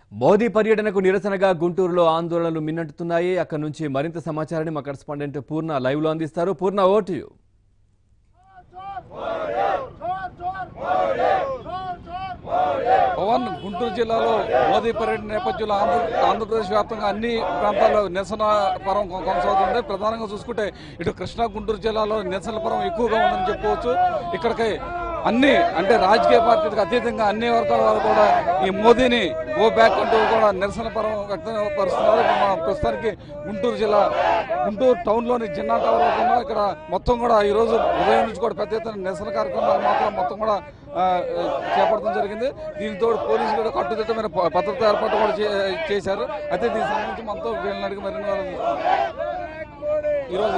మోదీ పర్యటనకు నిరసనగా గుంటూరులో ఆందోళనలు మిన్నట్టుతున్నాయి అక్కడి నుంచి మరింత సమాచారాన్ని మా కరెస్పాండెంట్ పూర్ణ లైవ్ లో అందిస్తారు పూర్ణ ఓటు యు పవన్ గుంటూరు జిల్లాలో మోదీ పర్యటన నేపథ్యంలో ఆంధ్ర ఆంధ్రప్రదేశ్ వ్యాప్తంగా అన్ని ప్రాంతాల్లో నిరసన పరం కొ- కొనసాగుతుంది ప్రధానంగా చూసుకుంటే ఇటు కృష్ణా గుంటూరు జిల్లాలో నిరసన పరం ఎక్కువగా ఉందని చెప్పుకోవచ్చు ఇక్కడికి అన్ని అంటే రాజకీయ పార్టీలకు అతీతంగా అన్ని వర్గాల వారు కూడా ఈ మోదీని గో బ్యాక్ అంటూ కూడా నిరసన పరం వ్యక్తపరుస్తున్నారు ఇప్పుడు మనం ప్రస్తుతానికి గుంటూరు జిల్లా గుంటూరు టౌన్లోని జిన్నా టవర్ వద్ద ఉన్నాం. ఇక్కడ మొత్తం కూడా ఈ రోజు ఉదయం నుంచి కూడా పెద్ద ఎత్తున నిరసన కార్యక్రమాలు మాత్రం మొత్తం కూడా ఆ, చేపట్టడం జరిగింది దీనితో పోలీసులు కూడా కట్టుదిట్టమైన ప- భద్రత ఏర్పాటు కూడా చే- చేశారు అయితే దీనికి సంబంధించి మనతో వీళ్ళని అడిగి మరిన్ని వాళ్ళు ఈరోజు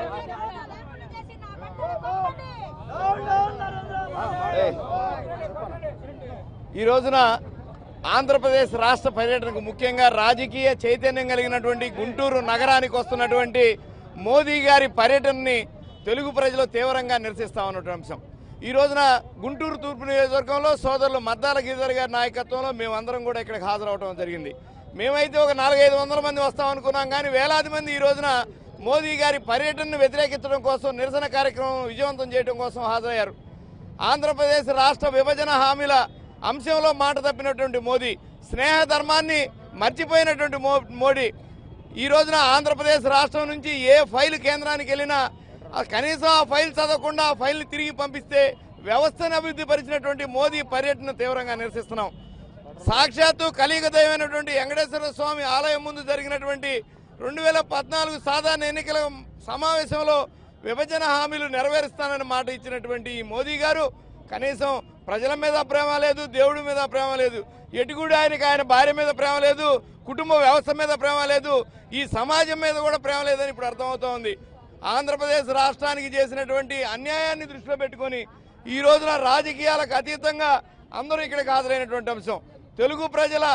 ఈ రోజున ఆంధ్రప్రదేశ్ రాష్ట్ర పర్యటనకు ముఖ్యంగా రాజకీయ చైతన్యం కలిగినటువంటి గుంటూరు నగరానికి వస్తున్నటువంటి మోదీ గారి పర్యటనని తెలుగు ప్రజలు తీవ్రంగా నిరసిస్తా ఉన్నటువంటి అంశం ఈ రోజున గుంటూరు తూర్పు నియోజకవర్గంలో సోదరులు మద్దాల గిరిధర్ గారి నాయకత్వంలో మేమందరం కూడా ఇక్కడికి హాజరవడం జరిగింది మేమైతే ఒక నాలుగైదు వందల మంది వస్తాం అనుకున్నాం కానీ వేలాది మంది ఈ రోజున మోదీ గారి పర్యటనను వ్యతిరేకించడం కోసం నిరసన కార్యక్రమం విజయవంతం చేయడం కోసం హాజరయ్యారు ఆంధ్రప్రదేశ్ రాష్ట్ర విభజన హామీల అంశంలో మాట తప్పినటువంటి మోదీ స్నేహ ధర్మాన్ని మర్చిపోయినటువంటి మో మోడీ ఈ రోజున ఆంధ్రప్రదేశ్ రాష్ట్రం నుంచి ఏ ఫైల్ కేంద్రానికి వెళ్ళినా ఆ కనీసం ఆ ఫైల్ చదవకుండా ఆ ఫైల్ని తిరిగి పంపిస్తే వ్యవస్థను అభివృద్ధి పరిచినటువంటి మోదీ పర్యటన తీవ్రంగా నిరసిస్తున్నాం సాక్షాత్తు కలియుగ దైవమైనటువంటి వెంకటేశ్వర స్వామి ఆలయం ముందు జరిగినటువంటి రెండు వేల పద్నాలుగు సాధారణ ఎన్నికల సమావేశంలో విభజన హామీలు నెరవేరుస్తానని మాట ఇచ్చినటువంటి ఈ మోదీ గారు కనీసం ప్రజల మీద ప్రేమ లేదు దేవుడి మీద ప్రేమ లేదు ఎటుగుడు ఆయనకి ఆయన భార్య మీద ప్రేమ లేదు కుటుంబ వ్యవస్థ మీద ప్రేమ లేదు ఈ సమాజం మీద కూడా ప్రేమ లేదని ఇప్పుడు అర్థమవుతోంది ఆంధ్రప్రదేశ్ రాష్ట్రానికి చేసినటువంటి అన్యాయాన్ని దృష్టిలో పెట్టుకొని ఈ రోజున రాజకీయాలకు అతీతంగా అందరూ ఇక్కడికి హాజరైనటువంటి అంశం తెలుగు ప్రజల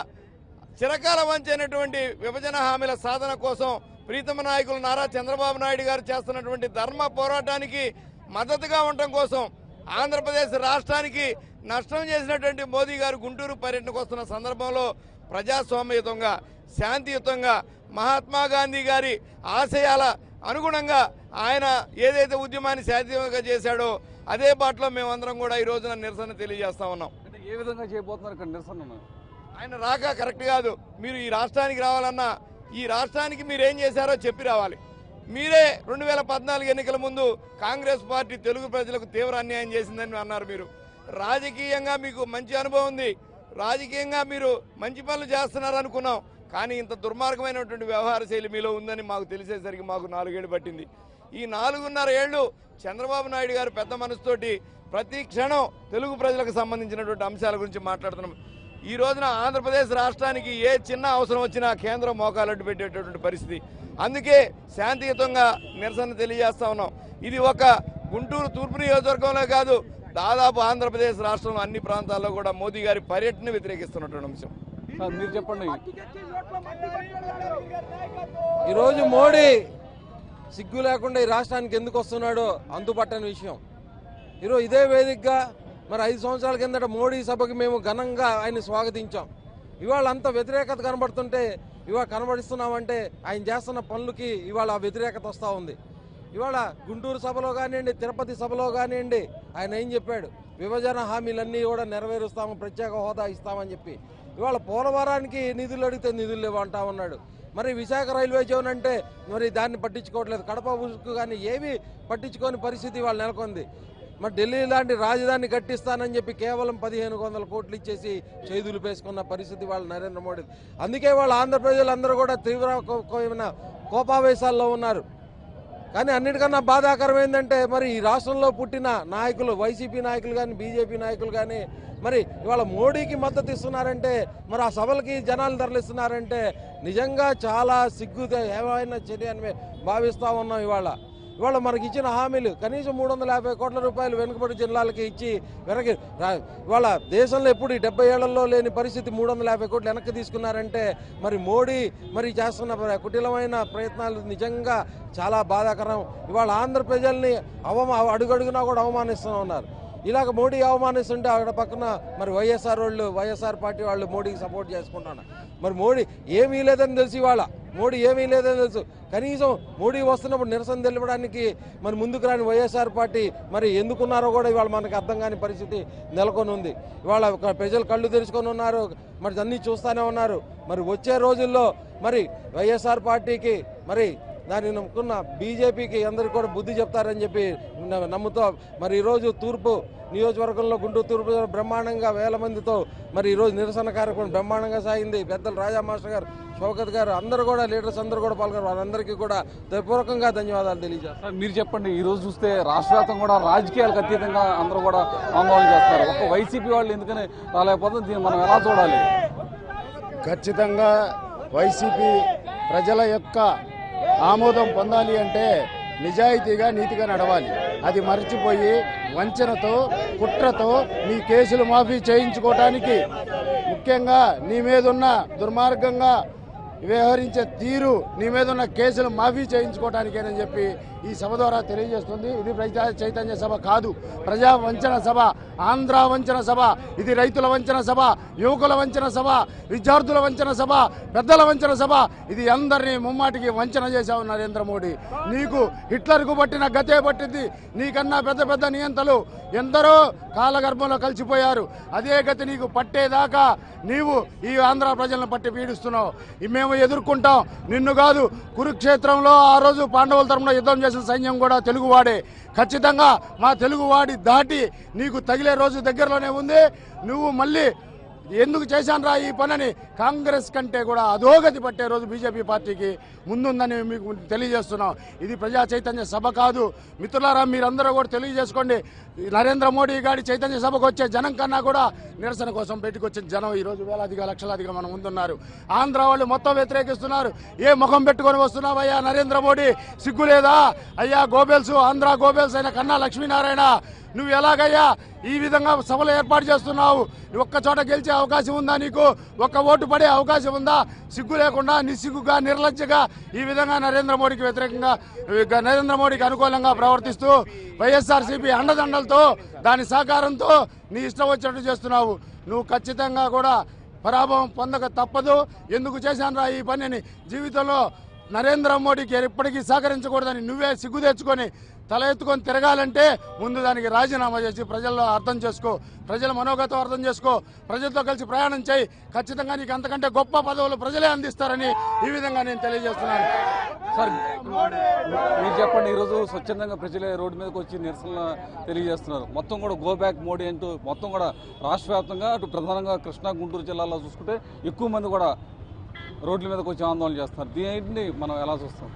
చిరకాల వంచైనటువంటి విభజన హామీల సాధన కోసం ప్రీతమ నాయకులు నారా చంద్రబాబు నాయుడు గారు చేస్తున్నటువంటి ధర్మ పోరాటానికి మద్దతుగా ఉండటం కోసం ఆంధ్రప్రదేశ్ రాష్ట్రానికి నష్టం చేసినటువంటి మోదీ గారు గుంటూరు పర్యటనకు వస్తున్న సందర్భంలో ప్రజాస్వామ్యయుతంగా శాంతియుతంగా మహాత్మా గాంధీ గారి ఆశయాల అనుగుణంగా ఆయన ఏదైతే ఉద్యమాన్ని శాంతియుతంగా చేశాడో అదే బాటలో మేమందరం కూడా ఈ రోజున నిరసన తెలియజేస్తా ఉన్నాం అంటే ఏ విధంగా చేయబోతున్నారు ఇక్కడ నిరసన ఆయన రాక కరెక్ట్ కాదు మీరు ఈ రాష్ట్రానికి రావాలన్నా ఈ రాష్ట్రానికి మీరు ఏం చేశారో చెప్పి రావాలి మీరే రెండు వేల పద్నాలుగు ఎన్నికల ముందు కాంగ్రెస్ పార్టీ తెలుగు ప్రజలకు తీవ్ర అన్యాయం చేసిందని అన్నారు మీరు రాజకీయంగా మీకు మంచి అనుభవం ఉంది రాజకీయంగా మీరు మంచి పనులు చేస్తున్నారు అనుకున్నాం కానీ ఇంత దుర్మార్గమైనటువంటి వ్యవహార శైలి మీలో ఉందని మాకు తెలిసేసరికి మాకు నాలుగేళ్లు పట్టింది ఈ నాలుగున్నర ఏళ్ళు చంద్రబాబు నాయుడు గారు పెద్ద మనసుతోటి ప్రతి క్షణం తెలుగు ప్రజలకు సంబంధించినటువంటి అంశాల గురించి మాట్లాడుతున్నాం ఈ రోజున ఆంధ్రప్రదేశ్ రాష్ట్రానికి ఏ చిన్న అవసరం వచ్చినా కేంద్రం మోకాలడ్డు పెట్టేటటువంటి పరిస్థితి అందుకే శాంతియుతంగా నిరసన తెలియజేస్తా ఉన్నాం ఇది ఒక గుంటూరు తూర్పు నియోజకవర్గంలో కాదు దాదాపు ఆంధ్రప్రదేశ్ రాష్ట్రంలో అన్ని ప్రాంతాల్లో కూడా మోదీ గారి పర్యటన వ్యతిరేకిస్తున్నటువంటి అంశం సార్ మీరు చెప్పండి ఈరోజు మోడీ సిగ్గు లేకుండా ఈ రాష్ట్రానికి ఎందుకు వస్తున్నాడో అంతుపట్టని విషయం ఈరోజు ఇదే వేదికగా మరి ఐదు సంవత్సరాల కిందట మోడీ సభకి మేము ఘనంగా ఆయన్ని స్వాగతించాం ఇవాళ అంత వ్యతిరేకత కనబడుతుంటే ఇవాళ కనబడిస్తున్నామంటే ఆయన చేస్తున్న పనులకి ఇవాళ ఆ వ్యతిరేకత వస్తూ ఉంది ఇవాళ గుంటూరు సభలో కానివ్వండి తిరుపతి సభలో కానివ్వండి ఆయన ఏం చెప్పాడు విభజన హామీలన్నీ కూడా నెరవేరుస్తాము ప్రత్యేక హోదా ఇస్తామని చెప్పి ఇవాళ పోలవరానికి నిధులు అడిగితే నిధులు లేవంటా ఉన్నాడు మరి విశాఖ రైల్వే జోన్ అంటే మరి దాన్ని పట్టించుకోవట్లేదు కడప ఉసుకు కానీ ఏవి పట్టించుకోని పరిస్థితి వాళ్ళు నెలకొంది మరి ఢిల్లీ లాంటి రాజధాని కట్టిస్తానని చెప్పి కేవలం పదిహేను వందల కోట్లు ఇచ్చేసి చేతులు పేసుకున్న పరిస్థితి వాళ్ళు నరేంద్ర మోడీ అందుకే వాళ్ళ ఆంధ్ర ప్రజలందరూ కూడా తీవ్రమైన కోపావేశాల్లో ఉన్నారు కానీ అన్నిటికన్నా బాధాకరం ఏంటంటే మరి ఈ రాష్ట్రంలో పుట్టిన నాయకులు వైసీపీ నాయకులు కానీ బీజేపీ నాయకులు కానీ మరి ఇవాళ మోడీకి మద్దతు ఇస్తున్నారంటే మరి ఆ సభలకి జనాలు తరలిస్తున్నారంటే నిజంగా చాలా సిగ్గు ఏమైనా చర్య అని మేము భావిస్తూ ఉన్నాం ఇవాళ ఇవాళ మనకి ఇచ్చిన హామీలు కనీసం మూడు వందల యాభై కోట్ల రూపాయలు వెనుకబడి జిల్లాలకి ఇచ్చి వెనక్కి రా- ఇవాళ దేశంలో ఎప్పుడు ఈ డెబ్బై ఏళ్లలో లేని పరిస్థితి మూడు వందల యాభై కోట్లు వెనక్కి తీసుకున్నారంటే మరి మోడీ మరి చేస్తున్న ప్ర- కుటిలమైన ప్రయత్నాలు నిజంగా చాలా బాధాకరం ఇవాళ ఆంధ్ర ప్రజల్ని అవమా అడుగడుగునా కూడా అవమానిస్తూ ఉన్నారు ఇలాగ మోడీ అవమానిస్తుంటే అక్కడ పక్కన మరి వైఎస్ఆర్ వాళ్ళు వైఎస్ఆర్ పార్టీ వాళ్ళు మోడీకి సపోర్ట్ చేసుకుంటాను మరి మోడీ ఏమీ లేదని తెలిసి ఇవాళ మోడీ ఏమీ లేదని తెలుసు కనీసం మోడీ వస్తున్నప్పుడు నిరసన తెలపడానికి మరి ముందుకు రాని వైఎస్ఆర్ పార్టీ మరి ఎందుకున్నారో కూడా ఇవాళ మనకు అర్థం కాని పరిస్థితి నెలకొని ఉంది ఇవాళ ఒక ప్రజలు కళ్ళు తెరుచుకొని ఉన్నారు మరి అన్నీ చూస్తూనే ఉన్నారు మరి వచ్చే రోజుల్లో మరి వైఎస్ఆర్ పార్టీకి మరి దాన్ని నమ్ముకున్న బీజేపీకి అందరికీ కూడా బుద్ధి చెప్తారని చెప్పి న- నమ్ముతూ మరి ఈరోజు తూర్పు నియోజకవర్గంలో గుంటూరు తూర్పు బ్రహ్మాండంగా వేల మందితో మరి ఈరోజు నిరసన కార్యక్రమం బ్రహ్మాండంగా సాగింది పెద్దలు రాజా మాస్టర్ గారు షౌకత్ గారు అందరూ కూడా లీడర్స్ అందరూ కూడా పాల్గొన్నారు వాళ్ళందరికీ కూడా హృదయపూర్వకంగా ధన్యవాదాలు తెలియజేస్తారు సార్ మీరు చెప్పండి ఈ రోజు చూస్తే రాష్ట్ర వ్యాప్తంగా కూడా రాజకీయాలకు అతీతంగా అందరూ కూడా ఆందోళన చేస్తారు ఒక వైసీపీ వాళ్ళు ఎందుకని రాలేకపోతే దీన్ని మనం ఎలా చూడాలి ఖచ్చితంగా వైసీపీ ప్రజల యొక్క ఆమోదం పొందాలి అంటే నిజాయితీగా నీతిగా నడవాలి అది మర్చిపోయి వంచనతో కుట్రతో నీ కేసులు మాఫీ చేయించుకోవటానికి ముఖ్యంగా నీ మీదున్న దుర్మార్గంగా వ్యవహరించే తీరు నీ మీద ఉన్న కేసులు మాఫీ చేయించుకోవటానికేనని చెప్పి ఈ సభ ద్వారా తెలియజేస్తుంది ఇది ప్రజా చైతన్య సభ కాదు ప్రజా వంచన సభ ఆంధ్ర వంచన సభ ఇది రైతుల వంచన సభ యువకుల వంచన సభ విద్యార్థుల వంచన సభ పెద్దల వంచన సభ ఇది అందరినీ ముమ్మాటికి వంచన చేశావు నరేంద్ర మోడీ నీకు హిట్లర్కు పట్టిన గతే పట్టింది నీకన్నా పెద్ద పెద్ద నియంతలు ఎందరో కాలగర్భంలో కలిసిపోయారు అదే గతి నీకు పట్టేదాకా నీవు ఈ ఆంధ్ర ప్రజలను పట్టి పీడిస్తున్నావు ఇవి మేము ఎదుర్కొంటాం నిన్ను కాదు కురుక్షేత్రంలో ఆ రోజు పాండవుల తరపున యుద్ధం చేసిన సైన్యం కూడా తెలుగువాడే ఖచ్చితంగా మా తెలుగువాడి దాటి నీకు తగిలే రోజు దగ్గరలోనే ఉంది నువ్వు మళ్ళీ ఎందుకు చేశానురా ఈ పనని కాంగ్రెస్ కంటే కూడా అధోగతి పట్టే రోజు బీజేపీ పార్టీకి ముందుందని మీకు తెలియజేస్తున్నాం ఇది ప్రజా చైతన్య సభ కాదు మిత్రులారా మీరందరూ కూడా తెలియజేసుకోండి ఈ నరేంద్ర మోడీ గారి చైతన్య సభకు వచ్చే జనం కన్నా కూడా నిరసన కోసం బయటకు వచ్చిన జనం ఈ రోజు వేలాదిగా లక్షలాదిగా మనం ముందున్నారు ఆంధ్ర వాళ్ళు మొత్తం వ్యతిరేకిస్తున్నారు ఏ ముఖం పెట్టుకొని వస్తున్నావయ్యా నరేంద్ర మోడీ సిగ్గులేదా అయ్యా గోబెల్స్ ఆంధ్ర గోబెల్స్ అయిన కన్నా లక్ష్మీనారాయణ నువ్వు ఎలాగయ్యా ఈ విధంగా సభలు ఏర్పాటు చేస్తున్నావు ఒక్క చోట గెలిచే అవకాశం ఉందా నీకు ఒక్క ఓటు పడే అవకాశం ఉందా సిగ్గు లేకుండా నిస్సిగ్గుగా నిర్లజ్జగా ఈ విధంగా నరేంద్ర మోడీకి వ్యతిరేకంగా ఇక నరేంద్ర మోడీకి అనుకూలంగా ప్రవర్తిస్తూ వైఎస్ఆర్సీపీ అండదండలతో దాని సహకారంతో నీ ఇష్టం వచ్చినట్టు చేస్తున్నావు నువ్వు ఖచ్చితంగా కూడా పరాభవం పొందక తప్పదు ఎందుకు చేశాను ఈ పనిని జీవితంలో నరేంద్ర మోడీకి ఎప్పటికీ సహకరించకూడదని నువ్వే సిగ్గు తెచ్చుకొని తల ఎత్తుకొని తిరగాలంటే ముందు దానికి రాజీనామా చేసి ప్రజల్లో అర్థం చేసుకో ప్రజల మనోగతం అర్థం చేసుకో ప్రజలతో కలిసి ప్రయాణం చేయి ఖచ్చితంగా నీకు అంతకంటే గొప్ప పదవులు ప్రజలే అందిస్తారని ఈ విధంగా నేను తెలియజేస్తున్నాను సార్ మీరు చెప్పండి ఈరోజు స్వచ్ఛందంగా ప్రజలే రోడ్డు మీదకి వచ్చి నిరసన తెలియజేస్తున్నారు మొత్తం కూడా గో బ్యాక్ మోడీ అంటూ మొత్తం కూడా రాష్ట్ర వ్యాప్తంగా అటు ప్రధానంగా కృష్ణా గుంటూరు జిల్లాలో చూసుకుంటే ఎక్కువ మంది కూడా రోడ్ల మీదకి వచ్చి ఆందోళన చేస్తున్నారు దీనిని మనం ఎలా చూస్తాం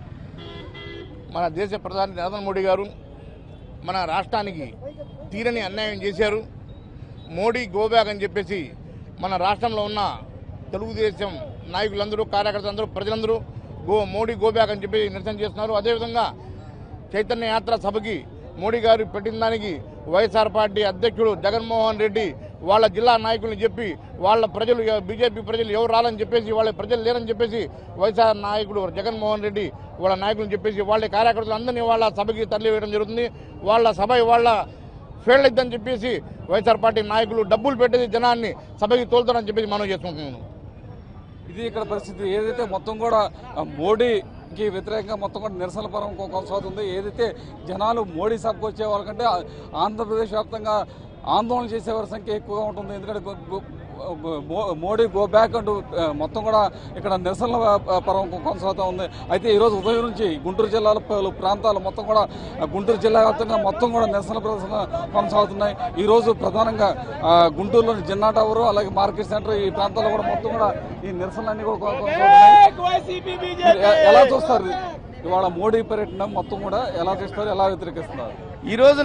మన దేశ ప్రధాని నరేంద్ర మోడీ గారు మన రాష్ట్రానికి తీరని అన్యాయం చేశారు మోడీ గోబ్యాక్ అని చెప్పేసి మన రాష్ట్రంలో ఉన్న తెలుగుదేశం నాయకులందరూ కార్యకర్తలందరూ ప్రజలందరూ గో మోడీ గోబ్యాక్ అని చెప్పి నిరసన చేస్తున్నారు అదేవిధంగా చైతన్య యాత్ర సభకి మోడీ గారు పెట్టిన దానికి వైఎస్ఆర్ పార్టీ అధ్యక్షుడు జగన్మోహన్ రెడ్డి వాళ్ళ జిల్లా నాయకులను చెప్పి వాళ్ళ ప్రజలు బీజేపీ ప్రజలు ఎవరు రాలని చెప్పేసి వాళ్ళ ప్రజలు లేరని చెప్పేసి వైఎస్ఆర్ నాయకుడు జగన్మోహన్ రెడ్డి వాళ్ళ నాయకులను చెప్పేసి వాళ్ళ కార్యకర్తలు అందరినీ వాళ్ళ సభకి తరలివేయడం జరుగుతుంది వాళ్ళ సభ వాళ్ళ ఫెయిల్ అయిద్దని చెప్పేసి వైఎస్ఆర్ పార్టీ నాయకులు డబ్బులు పెట్టేసి జనాన్ని సభకి తోలుతారని చెప్పేసి మనం చేసుకుంటున్నాను ఇది ఇక్కడ పరిస్థితి ఏదైతే మొత్తం కూడా ఆ, మోడీకి వ్యతిరేకంగా మొత్తం కూడా నిరసన పరం కొ- కొనసాగుతుంది ఏదైతే జనాలు మోడీ సభకు వచ్చే వాళ్ళకంటే ఆ- ఆంధ్రప్రదేశ్ వ్యాప్తంగా ఆందోళన చేసేవారి సంఖ్య ఎక్కువగా ఉంటుంది ఎందుకంటే గో- గో- మో- మోడీ గో బ్యాక్ అంటూ ఆ, మొత్తం కూడా ఇక్కడ నిరసనల ఆ, పర్వం కొ- కొనసాగుతూ ఉంది అయితే ఈరోజు ఉదయం నుంచి గుంటూరు జిల్లాల పలు ప్రాంతాలు మొత్తం కూడా ఆ, గుంటూరు జిల్లా వ్యాప్తంగా మొత్తం కూడా నిరసన ప్రదర్శన కొనసాగుతున్నాయి ఈ రోజు ప్రధానంగా ఆ, గుంటూరులోని జిన్నా టవర్ అలాగే మార్కెట్ సెంటర్ ఈ ప్రాంతాల్లో కూడా మొత్తం కూడా ఈ నిరసనలన్నీ కూడా కొ- కొనసాగుతున్నాయి మీరు ఎ- ఎలా చూస్తారు ఇవాళ మోడీ పర్యటన మొత్తం కూడా ఎలా చూస్తారు ఎలా వ్యతిరేకిస్తున్నారు ఈ రోజున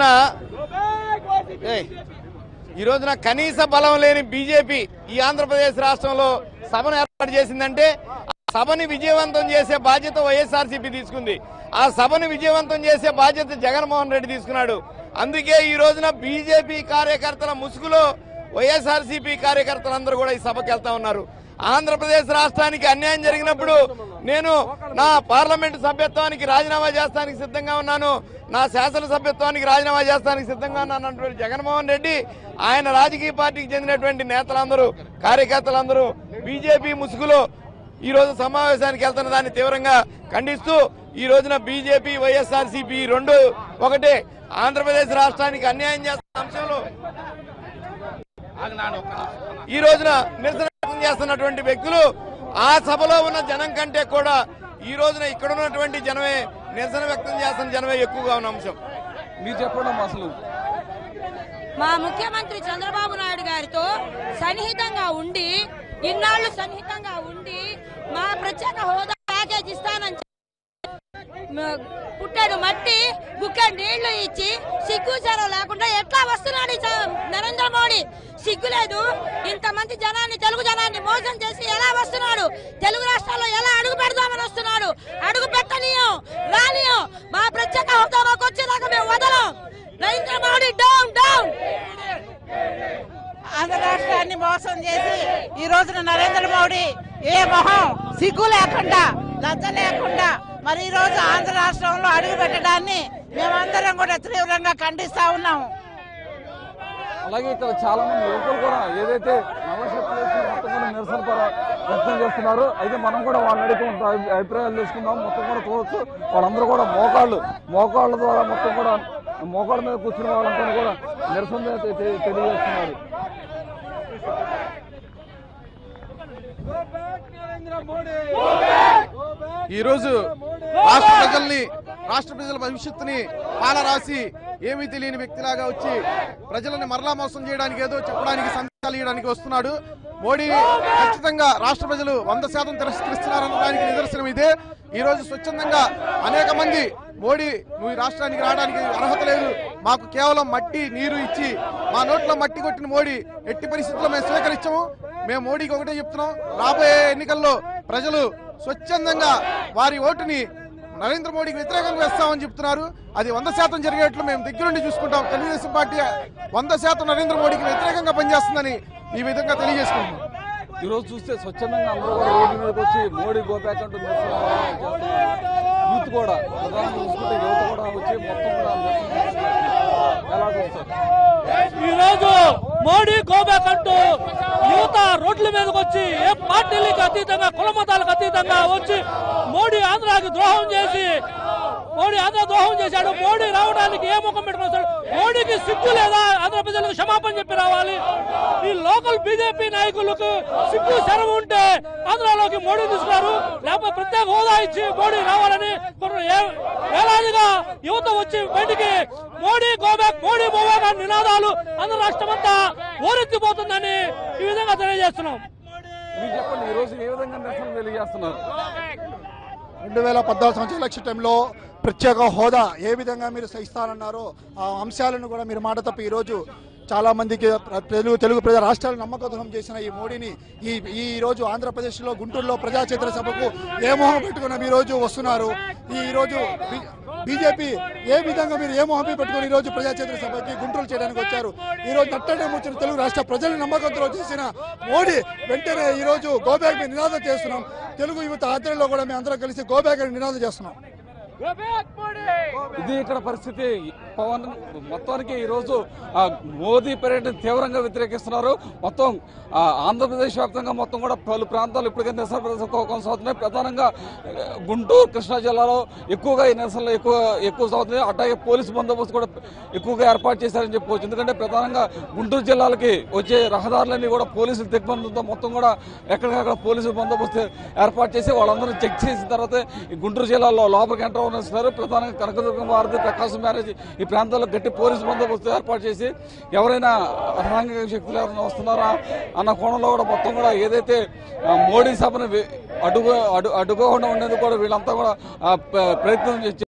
ఏయ్, ఈ రోజున కనీస బలం లేని బీజేపీ ఈ ఆంధ్రప్రదేశ్ రాష్ట్రంలో సభను ఏర్పాటు చేసిందంటే ఆ సభని విజయవంతం చేసే బాధ్యత వైఎస్ఆర్సీపీ తీసుకుంది ఆ సభను విజయవంతం చేసే బాధ్యత జగన్మోహన్ రెడ్డి తీసుకున్నాడు అందుకే ఈ రోజున బీజేపీ కార్యకర్తల ముసుగులో వైఎస్ఆర్సీపీ కార్యకర్తలందరూ కూడా ఈ సభకి వెళ్తా ఉన్నారు ఆంధ్రప్రదేశ్ రాష్ట్రానికి అన్యాయం జరిగినప్పుడు నేను నా పార్లమెంటు సభ్యత్వానికి రాజీనామా చేస్తానికి సిద్ధంగా ఉన్నాను నా శాసనసభ్యత్వానికి రాజీనామా చేస్తానికి సిద్ధంగా ఉన్నాను అన్నటువంటి జగన్మోహన్ రెడ్డి ఆయన రాజకీయ పార్టీకి చెందినటువంటి నేతలందరూ కార్యకర్తలందరూ బీజేపీ ముసుగులో ఈ రోజు సమావేశానికి వెళ్తున్న దాన్ని తీవ్రంగా ఖండిస్తూ ఈ రోజున బీజేపీ వైఎస్ఆర్సీపీ రెండు ఒకటే ఆంధ్రప్రదేశ్ రాష్ట్రానికి అన్యాయం చేస్తున్న అంశంలో ఈ రోజున నిరసన వ్యక్తం చేస్తున్నటువంటి వ్యక్తులు ఆ సభలో ఉన్న జనం కంటే కూడా ఈ రోజున ఇక్కడ ఉన్నటువంటి జనమే నిరసన వ్యక్తం చేస్తున్న జనమే ఎక్కువగా ఉన్న అంశం మీరు చెప్పడం అసలు మా ముఖ్యమంత్రి చంద్రబాబు నాయుడు గారితో సన్నిహితంగా ఉండి ఇన్నాళ్లు సన్నిహితంగా ఉండి మా ప్రత్యేక హోదా ప్యాకేజ్ ఇస్తానని చెప్పి మ- పుట్టాడు మట్టి బుక్క నీళ్లు ఇచ్చి సిగ్గు చరం లేకుండా ఎట్లా వస్తున్నాడు ఈ చ- నరేంద్ర మోడీ సిగ్గు లేదు ఇంతమంది జనాన్ని తెలుగు జనాన్ని మోసం చేసి ఎలా వస్తున్నాడు తెలుగు రాష్ట్రాల్లో ఎలా అడుగు పెడదామని వస్తున్నాడు అడుగు పెట్టనీయం రానియం మా ప్రత్యేక హోదాలోకి వచ్చేదాకా మేము వదలం నరేంద్ర మోడీ డౌన్ డౌన్ ఆంధ్ర రాష్ట్రాన్ని మోసం చేసి ఈ రోజున నరేంద్ర మోడీ ఏ మొహం సిగ్గు లేకుండా లజ్జ లేకుండా మరి ఈ రోజు ఆంధ్ర రాష్ట్రంలో అడుగు పెట్టడాన్ని మేమందరం కూడా తీవ్రంగా ఖండిస్తా ఉన్నాము అలాగే ఇక్కడ చాలా మంది యువకులు కూడా ఏదైతే నవశక్తులు మొత్తం కూడా నిరసన పర వ్యక్తం చేస్తున్నారు అయితే మనం కూడా వాళ్ళని అడిగి కొంత అభి- అభిప్రాయాలు తెలుసుకుందాం మొత్తం కూడా చూడొచ్చు వాళ్ళందరూ కూడా మోకాళ్ళు మోకాళ్ళ ద్వారా మొత్తం కూడా మోకాళ్ళ మీద కూర్చున్న వాళ్ళంతా కూడా నిరసన తె- తె- తెలియజేస్తున్నారు ఈ రోజు రాష్ట్ర ప్రజల్ని రాష్ట్ర ప్రజల భవిష్యత్తుని పాలరాసి ఏమీ తెలియని వ్యక్తిలాగా వచ్చి ప్రజలని మరలా మోసం చేయడానికి ఏదో చెప్పడానికి సందేశాలు ఇవ్వడానికి వస్తున్నాడు మోడీ ఖచ్చితంగా రాష్ట్ర ప్రజలు వంద శాతం తిరస్కరిస్తున్నారనడానికి నిదర్శనం ఇదే ఈ రోజు స్వచ్ఛందంగా అనేక మంది మోడీ నువ్వు ఈ రాష్ట్రానికి రావడానికి అర్హత లేదు మాకు కేవలం మట్టి నీరు ఇచ్చి మా నోట్లో మట్టి కొట్టిన మోడీ ఎట్టి పరిస్థితుల్లో మేము స్వీకరించము మేము మోడీకి ఒకటే చెప్తున్నాం రాబోయే ఎన్నికల్లో ప్రజలు స్వచ్ఛందంగా వారి ఓటుని నరేంద్ర మోడీకి వ్యతిరేకంగా వేస్తామని చెప్తున్నారు అది వంద శాతం జరిగేట్లు మేము దగ్గరుండి చూసుకుంటాం తెలుగుదేశం పార్టీ వంద శాతం నరేంద్ర మోడీకి వ్యతిరేకంగా పనిచేస్తుందని ఈ విధంగా తెలియజేసుకుంటున్నాం ఈ రోజు చూస్తే స్వచ్ఛందంగా అందరూ కూడా రోడ్డు మీదకి వచ్చి మోడీ గోబ్యాక్ అంటూ నిరసన చేస్తున్నారు యూత్ కూడా ప్రధానంగా చూసుకుంటే యువత కూడా వచ్చి మొత్తం కూడా నిరసన చేస్తున్నారు. ఎలా చూస్తారు ఈ రోజు మోడీ గోబ్యాక్ అంటూ యువత రోడ్ల మీదకి వచ్చి ఏ పార్టీలకు అతీతంగా కుల మతాలకు అతీతంగా వచ్చి మోడీ ఆంధ్రాకి ద్రోహం చేసి మోడీ ఆంధ్ర ద్రోహం చేశాడు మోడీ రావడానికి ఏ ముఖం పెట్టుకుని వస్తాడు మోడీకి సిగ్గు లేదా ఆంధ్ర ప్రజలకు క్షమాపణ చెప్పి రావాలి ఈ లోకల్ బీజేపీ నాయకులకు సిగ్గు శరం ఉంటే ఆంధ్రాలోకి మోడీ తీసుకున్నారు లేకపోతే ప్రత్యేక హోదా ఇచ్చి మోడీ రావాలని కొందరు ఏ- వేలాదిగా యువత వచ్చి బయటికి మోడీ గోబ్యాక్ మోడీ గోబ్యాక్ అని నినాదాలు ఆంధ్ర రాష్ట్రం అంతా ఓరెత్తిపోతుందని ఈ విధంగా తెలియజేస్తున్నాం మీరు చెప్పండి ఈ రోజు ఏ విధంగా నిరసన తెలియజేస్తున్నారు రెండు వేల పద్నాలుగు సంవత్సరాల ఎలక్షన్ టైంలో ప్రత్యేక హోదా ఏ విధంగా మీరు ఇస్తానన్నారో ఆ అంశాలను కూడా మీరు మాట తప్పి ఈరోజు చాలా మందికి ప్ర- తెలుగు తెలుగు ప్రజా రాష్ట్రాలు నమ్మకద్రోహం చేసిన ఈ మోడీని ఈ ఈ రోజు ఆంధ్రప్రదేశ్లో గుంటూరులో ప్రజా చైతన్య సభకు ఏ మొహం పెట్టుకున్న ఈ రోజు వస్తున్నారు ఈ రోజు బి- బీజేపీ ఏ విధంగా మీరు ఏ మొహం పెట్టుకుని ఈ రోజు ప్రజా చైతన్య సభకి గుంటూరు చేయడానికి వచ్చారు ఈ రోజు నట్టనే ముచ్చిన తెలుగు రాష్ట్ర ప్రజల్ని నమ్మకంతో చేసిన మోడీ వెంటనే ఈ రోజు గోబ్యాక్ మీద నినాదం చేస్తున్నాం తెలుగు యువత ఆధ్వర్యంలో కూడా మేము అందరం కలిసి గోబ్యాక్ అని నినాదం చేస్తున్నాం ఇది ఇక్కడ పరిస్థితి పవన్ మొత్తానికి ఈ రోజు ఆ, మోదీ పర్యటన తీవ్రంగా వ్యతిరేకిస్తున్నారు మొత్తం ఆ, ఆంధ్రప్రదేశ్ వ్యాప్తంగా మొత్తం కూడా పలు ప్రాంతాలు ఇప్పటికే నిరసన ప్రదర్శన కొనసాగుతున్నాయి ప్రధానంగా ఆ, గుంటూరు కృష్ణా జిల్లాలో ఎక్కువగా ఈ నిరసనలు ఎక్కువ ఎక్కువ సాగుతున్నాయి అట్లాగే పోలీసు బందోబస్తు కూడా ఎక్కువగా ఏర్పాటు చేశారని చెప్పుకోవచ్చు ఎందుకంటే ప్రధానంగా గుంటూరు జిల్లాలకి వచ్చే రహదారులన్నీ కూడా పోలీసులు దిగ్బంధంతో మొత్తం కూడా ఎక్కడికక్కడ పోలీసు బందోబస్తు ఏర్పాటు చేసి వాళ్ళందరూ చెక్ చేసిన తర్వాత ఈ గుంటూరు జిల్లాలో లోపలికి ఎంటర్ అవ్వనిస్తున్నారు ప్రధానంగా కనకదుర్గం వారధి ప్రకాశం బ్యారేజ్ ఈ ప్రాంతాల్లో గట్టి పోలీసు బందోబస్తు ఏర్పాటు చేసి ఎవరైనా అసాంఘిక శక్తులు ఎవరైనా వస్తున్నారా అన్న కోణంలో కూడా మొత్తం కూడా ఏదైతే ఆ, మోడీ సభను వి- అడ్డుకో అడ్డు అడ్డుకోకుండా ఉండేందుకు కూడా వీళ్ళంతా కూడా ఆ, ప్ర- ప్రయత్నం చేసి